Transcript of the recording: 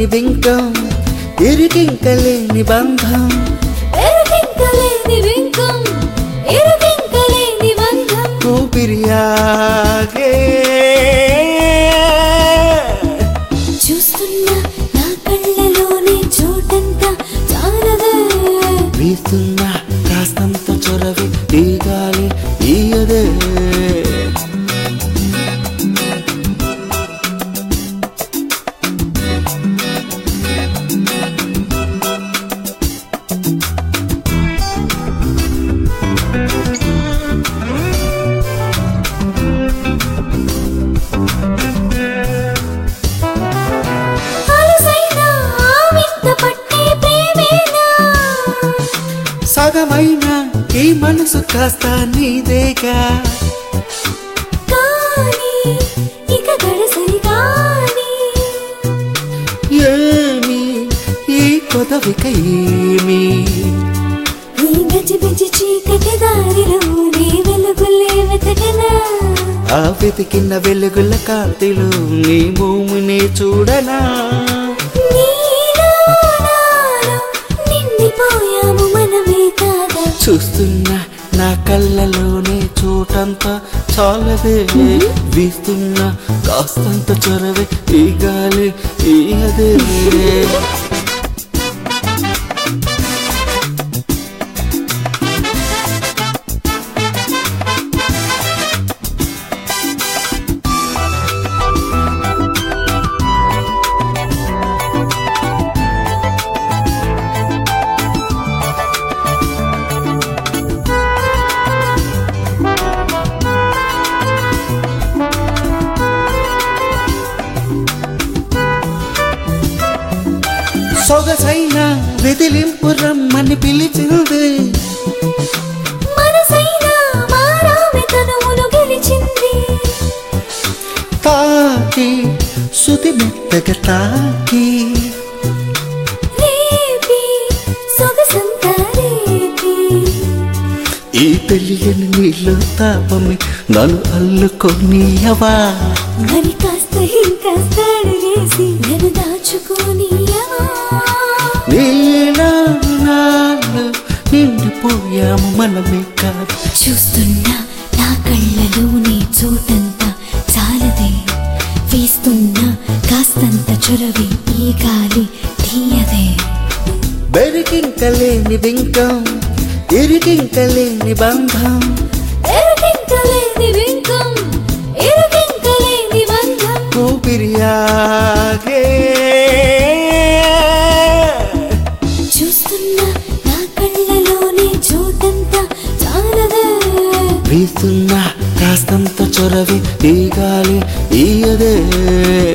లేని బింకం ఇరికింకలేని బంధం ఎరుకింకలేని వింకం ఎరుకింకలేని బంధం ఊపిరియాగే చూస్తున్నా నా కళ్ళలోని చోటంతా చాలదే వీస్తున్న కాస్తంత చొరవి ఈ గాలి ఈయదే అలసైన ఆవింత పట్టే ప్రేమేనా సగమైన ఈ మనసు కాస్త నీదేగా కానీ ఇక గడసరి కానీ ఏమి ఈ కొదవిక ఏమి ఈ గజిబిజి చీకటి దారిలో నీ వెలుగులే వెతకనా ఆ వెతికిన వెలుగుల కాంతిలో నీ భూమిని చూడనా నీలో నాలో నిండిపోయాము మనమే కాదా చూస్తున్నా నా కళ్ళలోనే చోటంతా చాలదే వీస్తున్నా కాస్తంత చొరవే ఈ గాలి ఈ అదే సొగసైన వెదిలింపు రమ్మని పిలిచింది మనసైనా మారామె తనువును గెలిచింది తాకి శుతి మెత్తగా తాకి రేపి సొగసంతా రేపి ఈ తెలియని నీళ్ళు తాపమి నన్ను అల్లుకొనియవా మరి కాస్త ఇంకాస్త అడిగేసి నన్ను దాచుకోనియవా నీలా నాలో నిండిపోయాము మనమే కాదు చూస్తున్నా నా కళ్ళలోని చోటంతా చాలదే వేస్తున్నా కాస్తంత చొరవి ఈ గాలి తీయదే బెరికింకలేని బింకం ఇరికింకలేని బంధం ఎరుకింకలేని వింకం ఎరుకింకలేని బంధం ఊపిరియాగే చూస్తున్నా నా కళ్ళలోని చోటంతా చాలదే వీస్తున్నా కాస్తంత చొరవి ఈ గాలి ఈయదే